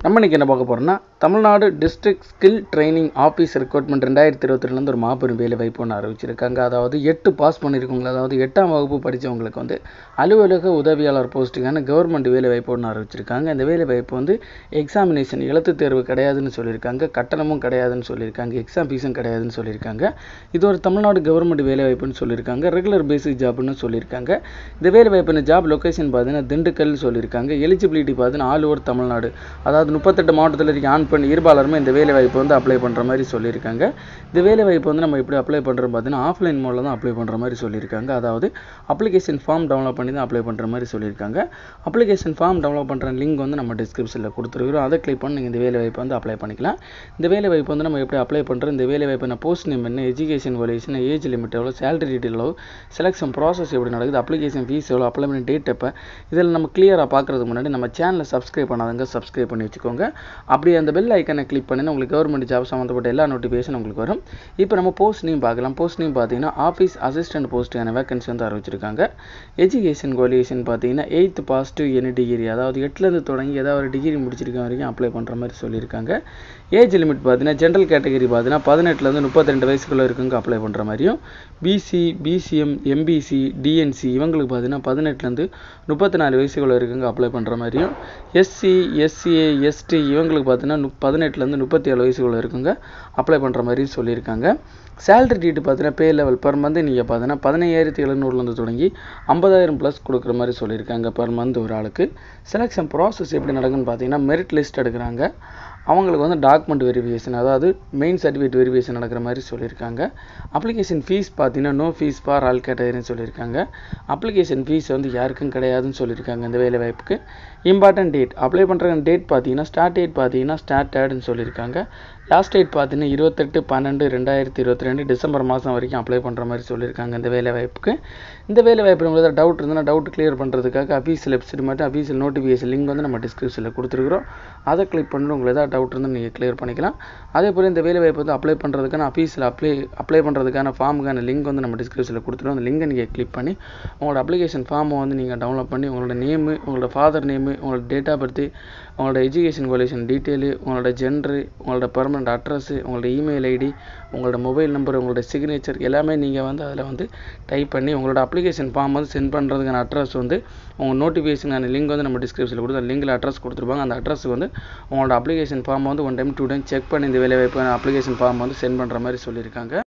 நம்ம இன்றைக்கி என்ன பார்க்க போகிறோம்னா Tamil Nadu district skill training office recruitment ரெண்டாயிரத்தி இருபத்திலேருந்து ஒரு மாபெரும் வேலை வாய்ப்பு ஒன்று அறிவிச்சிருக்காங்க அதாவது எட்டு பாஸ் பண்ணியிருக்கவங்க அதாவது எட்டாம் வகுப்பு படித்தவங்களுக்கு வந்து அலுவலக உதவியாளர் போஸ்ட்டுக்கான கவர்மெண்ட் வேலை வாய்ப்பு ஒன்று அறிவிச்சிருக்காங்க இந்த வேலை வாய்ப்பு வந்து எக்ஸாமினேஷன் எழுத்துத் தேர்வு கிடையாதுன்னு சொல்லியிருக்காங்க கட்டணமும் கிடையாதுன்னு சொல்லியிருக்காங்க எக்ஸாம் ஃபீஸும் கிடையாதுன்னு சொல்லியிருக்காங்க இது ஒரு தமிழ்நாடு கவர்மெண்ட் வேலை வாய்ப்புன்னு சொல்லியிருக்காங்க ரெகுலர் பேசிக் ஜாப்னு சொல்லியிருக்காங்க இந்த வேலை வாய்ப்பு ஜாப் லொக்கேஷன் பார்த்தீங்கன்னா திண்டுக்கல் சொல்லியிருக்காங்க எலிஜிபிலிட்டி பார்த்தீங்கன்னா ஆல் ஓவர் தமிழ்நாடு அதாவது முப்பத்தெட்டு மாவட்டத்தில் இருக்க ஆண் பெண் இருபாலருமே இந்த வேலை வாய்ப்பு வந்து அப்ளை பண்ணுற மாதிரி சொல்லியிருக்காங்க இந்த வேலை வாய்ப்பு வந்து நம்ம எப்படி அப்ளை பண்ணுறோம் பார்த்தீங்கன்னா ஆஃப்லைன் மோடில் தான் அப்ளை பண்ணுற மாதிரி சொல்லியிருக்காங்க அதாவது அப்ளிகேஷன் ஃபார்ம் டவுன்லோட் பண்ணி தான் அப்ளை பண்ணுற மாதிரி சொல்லியிருக்காங்க அப்ளிகேஷன் ஃபார்ம் டவுன்லோட் பண்ணுற லிங்க் வந்து நம்ம டிஸ்கிரிப்ஷனில் கொடுத்துருக்கிறோம் அதை கிளிக் பண்ணி நீங்கள் இந்த வேலை வாய்ப்பு வந்து அப்ளை பண்ணிக்கலாம் இந்த வேலை வாய்ப்பு வந்து நம்ம எப்படி அப்ளை பண்ணுறோம் இந்த வேலை வாய்ப்பு நான் போஸ்ட் நேம் என்ன எஜுகேஷன் குவாலிஃபிகேஷன் ஏஜ் லிமிட் எவ்வளோ சேலரி டீட்டெயில் எவ்வளோ செலெக்ஷன் ப்ராசஸ் எப்படி நடக்குது அப்ளிகேஷன் ஃபீஸ் எவ்வளோ அப்ளைமெண்ட் டேட் எப்போ இதில் நம்ம கிளியராக பார்க்குறதுக்கு முன்னாடி நம்ம சேனலை சப்ஸ்கிரைப் பண்ணாதவங்க சப்ஸ்கிரைப் பண்ணி வச்சுக்கோங்க அப்படி அந்த பெல் ஐக்கனை கிளிக் பண்ணி உங்களுக்கு கவர்மெண்ட் ஜாப் சம்மந்தப்பட்ட எல்லா நோட்டிஃபிகேஷன் உங்களுக்கு வரும் இப்போ நம்ம போஸ்ட் நேம் பார்க்கலாம் போஸ்ட் நேம் பார்த்தீங்கன்னா ஆஃபீஸ் அசிஸ்டன்ட் போஸ்ட்டுக்கான வேகன்சி வந்து அறிவிச்சிருக்காங்க எஜுகேஷன் குவாலிஃபிகேஷன் பார்த்தீங்கன்னா eighth pass to any degree அதாவது எட்டுலேருந்து தொடங்கி ஏதாவது ஒரு டிகிரி முடிச்சிருக்க வரைக்கும் அப்ளை பண்ணுற மாதிரி சொல்லியிருக்காங்க ஏஜ் லிமிட் பார்த்தீங்கன்னா ஜென்ரல் கேட்டகரி பார்த்தீங்கன்னா பதினெட்டுலேருந்து முப்பத்தி ரெண்டு வயசுக்குள்ளே இருக்குங்க அப்ளை பண்ணுற மாதிரியும் பிசி பிசிஎம் எம்பிசி டிஎன்சி இவங்களுக்கு பார்த்தீங்கன்னா பதினெட்டுலேருந்து முப்பத்தி நாலு வயசுக்குள்ளே இருக்குங்க அப்ளை பண்ணுற மாதிரியும் எஸ்சி எஸ்சிஏ எஸ்டி இவங்களுக்கு பார்த்தீங்கன்னா நு பதினெட்டுலேருந்து முப்பத்தி ஏழு வயசுக்குள்ளே இருக்குங்க அப்ளை பண்ணுற மாதிரியும் சொல்லியிருக்காங்க சேலரி டீட்டு பார்த்தீங்கன்னா பே லெவல் பர் மந்த் நீங்கள் பார்த்தீங்கன்னா பதினையாயிரத்தி எழுநூறுலேருந்து தொடங்கி ஐம்பதாயிரம் ப்ளஸ் கொடுக்குற மாதிரி சொல்லியிருக்காங்க பர் மந்த் ஒரு ஆளுக்கு செலெக்ஷன் ப்ராசஸ் எப்படி நடக்குன்னு பார்த்தீங்கன்னா மெரிட் லிஸ்ட் எடுக்கிறாங்க அவங்களுக்கு வந்து டாக்குமெண்ட் வெரிஃபிகேஷன் அதாவது மெயின் சர்டிஃபிகேட் வெரிஃபிகேஷன் நடக்கிற மாதிரி சொல்லியிருக்காங்க அப்ளிகேஷன் ஃபீஸ் பார்த்தீங்கன்னா நோ ஃபீஸ் ஃபார் ஆல் கேட்டகரின்னு சொல்லியிருக்காங்க அப்ளிகேஷன் ஃபீஸ் வந்து யாருக்கும் கிடையாதுன்னு சொல்லியிருக்காங்க இந்த வேலை வாய்ப்புக்கு இம்பார்ட்டன்ட் டேட் அப்ளை பண்ணுற டேட் பார்த்தீங்கன்னா ஸ்டார்ட் டேட் பார்த்தீங்கன்னா ஸ்டார்டட்னு சொல்லியிருக்காங்க லாஸ்ட் டேட் பார்த்தீங்கன்னா இருபத்தெட்டு பன்னெண்டு ரெண்டாயிரத்தி இருபத்தி ரெண்டு டிசம்பர் மாதம் வரைக்கும் அப்ளை பண்ணுற மாதிரி சொல்லியிருக்காங்க இந்த வேலை வாய்ப்புக்கு இந்த வேலை வாய்ப்பு உங்களுக்கு டவுட் இருந்தால் டவுட் கிளியர் பண்ணுறதுக்காக அஃபீஷியல் வெப்சைட் மட்டும் அஃபீஷியல் நோட்டிஃபிகேஷன் லிங்க் வந்து நம்ம டிஸ்கிரிப்ஷனில் கொடுத்துருக்குறோம் அதை கிளிக் பண்ணி உங்களுக்கு ஏதாவது டவுட் இருந்தால் நீங்கள் கிளியர் பண்ணிக்கலாம் அதே போல் இந்த வேலை வாய்ப்பு வந்து அப்ளை பண்ணுறதுக்கான அஃபீஷியல் அப்ளை அப்ளை பண்ணுறதுக்கான ஃபார்முக்கான லிங்க் வந்து நம்ம டிஸ்கிரிப்ஷனில் கொடுத்துருவோம் அந்த லிங்கை நீங்கள் கிளிக் பண்ணி உங்களோட அப்ளிகேஷன் ஃபார்மை வந்து நீங்கள் டவுன்லோட் பண்ணி உங்களோட நேமு உங்களோட ஃபாதர் நேமு உங்களோட டேட் ஆஃப் பர்த்து உங்களோட எஜுகேஷன் குவாலிஃபிகேஷன் டீட்டெயிலு உங்களோட ஜென்ரு உங்களோட பர்மனண்ட் அட்ரஸ்ஸு உங்களோட இமெயில் ஐடி உங்களோட மொபைல் நம்பர் உங்களோட சிக்னேச்சர் எல்லாமே நீங்கள் வந்து அதில் வந்து டைப் பண்ணி உங்களோட அப்ளிகேஷன் ஃபார்ம் வந்து சென்ட் பண்ணுறதுக்கான அட்ரஸ் வந்து உங்கள் நோட்டிஃபிகேஷனான லிங்க் வந்து நம்ம டிஸ்கிரிப்ஷனில் கொடுத்து அந்த லிங்கில் அட்ரஸ் கொடுத்துருப்பாங்க அந்த அட்ரஸுக்கு வந்து உங்களோட அப்ளிகேஷன் ஃபார்ம் வந்து one time two time check பண்ணி இந்த வேலை வாய்ப்பு அப்ளிகேஷன் ஃபார்ம் வந்து சென்ட் பண்ணுற மாதிரி சொல்லியிருக்காங்க